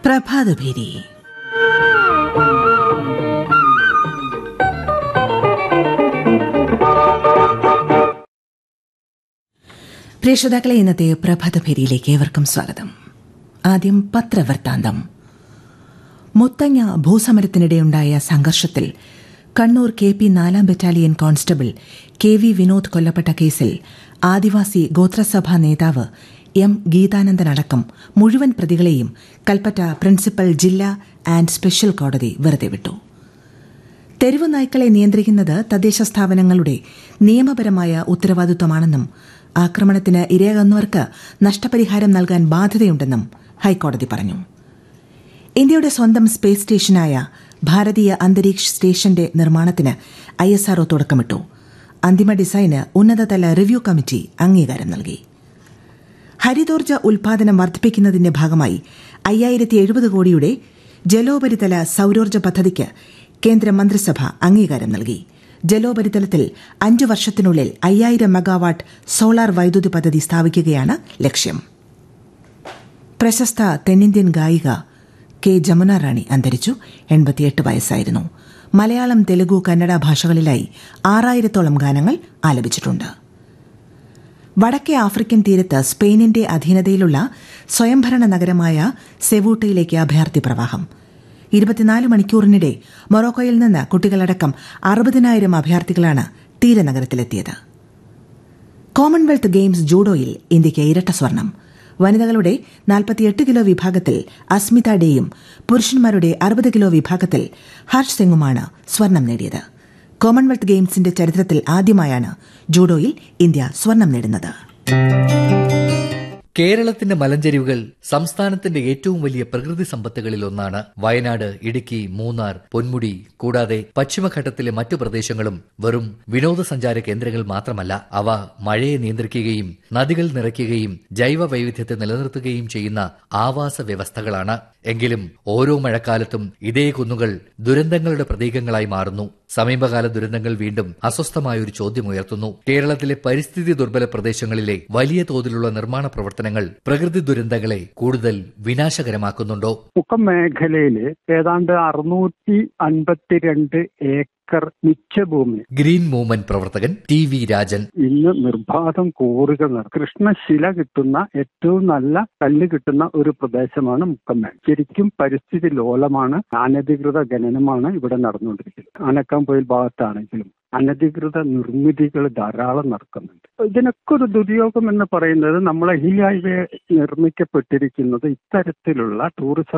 പ്രഭാതഭേരി പ്രിയ ശ്രോതാക്കളെ ഇന്നത്തെ പ്രഭാതഭേരിയിലേക്ക് ഏവർക്കും സ്വാഗതം ആദ്യം പത്രവൃത്താന്തം മുത്തങ്ങ ഭൂസമരത്തിനിടെയുണ്ടായ സംഘർഷത്തിൽ കണ്ണൂർ കെ പി നാലാം battalion constable K V Vinod കൊല്ലപ്പെട്ട കേസിൽ ആദിവാസി ഗോത്രസഭാ നേതാവ് എം ഗീതാനന്ദനടക്കം മുഴുവൻ പ്രതികളെയും കൽപ്പറ്റ പ്രിൻസിപ്പൽ ജില്ലാ ആൻഡ് സ്പെഷ്യൽ കോടതി വെറുതെ വിട്ടു തെരുവ് നായ്ക്കളെ നിയന്ത്രിക്കുന്നത് തദ്ദേശ സ്ഥാപനങ്ങളുടെ നിയമപരമായ ഉത്തരവാദിത്വമാണെന്നും ആക്രമണത്തിന് ഇരയാകുന്നവർക്ക് നഷ്ടപരിഹാരം നൽകാൻ ബാധ്യതയുണ്ടെന്നും ഹൈക്കോടതി പറഞ്ഞു ഇന്ത്യയുടെ സ്വന്തം സ്പേസ് സ്റ്റേഷനായ ഭാരതീയ അന്തരീക്ഷ സ്റ്റേഷന്റെ നിർമ്മാണത്തിന് ഐ എസ് ആർഒ തുടക്കമിട്ടു അന്തിമ ഡിസൈന് ഉന്നതതല റിവ്യൂ കമ്മിറ്റി അംഗീകാരം നൽകി ഹരിതോർജ്ജ ഉൽപാദനം വർദ്ധിപ്പിക്കുന്നതിന്റെ ഭാഗമായി അയ്യായിരത്തി എഴുപത് കോടിയുടെ ജലോപരിതല സൌരോർജ്ജ പദ്ധതിക്ക് കേന്ദ്ര മന്ത്രിസഭ അംഗീകാരം നൽകി ജലോപരിതലത്തിൽ അഞ്ചു വർഷത്തിനുള്ളിൽ അയ്യായിരം മെഗാവാട്ട് സോളാർ വൈദ്യുതി പദ്ധതി സ്ഥാപിക്കുകയാണ് ലക്ഷ്യം പ്രശസ്ത തെന്നിന്ത്യൻ ഗായിക കെ ജമുന റാണി അന്തരിച്ചു എൺപത്തിയെട്ട് വയസ്സായിരുന്നു മലയാളം തെലുഗു കന്നഡ ഭാഷകളിലായി ആറായിരത്തോളം ഗാനങ്ങൾ ആലപിച്ചിട്ടുണ്ട് വടക്കേ ആഫ്രിക്കൻ തീരത്ത് സ്പെയിനിന്റെ അധീനതയിലുള്ള സ്വയംഭരണ നഗരമായ സെവൂട്ടയിലേക്ക് അഭയാർത്ഥി പ്രവാഹം ഇരുപത്തിനാല് മണിക്കൂറിനിടെ മൊറോക്കോയിൽ നിന്ന് കുട്ടികളടക്കം അറുപതിനായിരം അഭയാർത്ഥികളാണ് തീരനഗരത്തിലെത്തിയത് കോമൺവെൽത്ത് ഗെയിംസ് ജൂഡോയിൽ ഇന്ത്യയ്ക്ക് ഇരട്ട സ്വർണം വനിതകളുടെ നാൽപ്പത്തിയെട്ട് കിലോ വിഭാഗത്തിൽ അസ്മിത ഡേയും പുരുഷന്മാരുടെ അറുപത് കിലോ വിഭാഗത്തിൽ ഹർഷ് സിംഗുമാണ് സ്വർണം നേടിയത് കോമൺവെൽത്ത് ഗെയിംസിന്റെ ചരിത്രത്തിൽ ആദ്യമായാണ് ജൂഡോയിൽ ഇന്ത്യ സ്വർണം നേടുന്നത് കേരളത്തിന്റെ മലഞ്ചെരിവുകൾ സംസ്ഥാനത്തിന്റെ ഏറ്റവും വലിയ പ്രകൃതി സമ്പത്തുകളിൽ ഒന്നാണ് വയനാട് ഇടുക്കി മൂന്നാർ പൊന്മുടി കൂടാതെ പശ്ചിമഘട്ടത്തിലെ മറ്റു പ്രദേശങ്ങളും വെറും വിനോദസഞ്ചാര കേന്ദ്രങ്ങൾ മാത്രമല്ല അവ മഴയെ നിയന്ത്രിക്കുകയും നദികൾ നിറയ്ക്കുകയും ജൈവ വൈവിധ്യത്തെ നിലനിർത്തുകയും ചെയ്യുന്ന ആവാസ വ്യവസ്ഥകളാണ് എങ്കിലും ഓരോ മഴക്കാലത്തും ഇതേ കുന്നുകൾ ദുരന്തങ്ങളുടെ പ്രതീകങ്ങളായി മാറുന്നു സമീപകാല ദുരന്തങ്ങൾ വീണ്ടും അസ്വസ്ഥമായൊരു ചോദ്യമുയർത്തുന്നു കേരളത്തിലെ പരിസ്ഥിതി ദുർബല പ്രദേശങ്ങളിലെ വലിയ തോതിലുള്ള നിർമ്മാണ പ്രവർത്തനങ്ങൾ പ്രകൃതി ദുരന്തങ്ങളെ കൂടുതൽ വിനാശകരമാക്കുന്നുണ്ടോ മുക്കം മേഖലയില് ഏതാണ്ട് അറുന്നൂറ്റി അൻപത്തിരണ്ട് ഏക്കർ മിച്ചഭൂമി ഗ്രീൻ മൂവ്മെന്റ് പ്രവർത്തകൻ ടി വി രാജൻ ഇന്ന് നിർബാധം കോറുകൾ നടക്കും കൃഷ്ണശില കിട്ടുന്ന ഏറ്റവും നല്ല കല്ല് കിട്ടുന്ന ഒരു പ്രദേശമാണ് മുക്കമ്മേൽ ശരിക്കും പരിസ്ഥിതി ലോലമാണ് അനധികൃത ഖനനമാണ് ഇവിടെ നടന്നുകൊണ്ടിരിക്കുന്നത് ആനക്കാംപൊയിൽ ഭാഗത്താണെങ്കിലും അനധികൃത നിർമ്മിതികൾ ധാരാളം നടക്കുന്നുണ്ട് ഇതിനൊക്കെ ഒരു ദുര്യോഗം എന്ന് പറയുന്നത് നമ്മളെ ഹിൽ ഹൈവേ നിർമ്മിക്കപ്പെട്ടിരിക്കുന്നത് ഇത്തരത്തിലുള്ള ടൂറിസം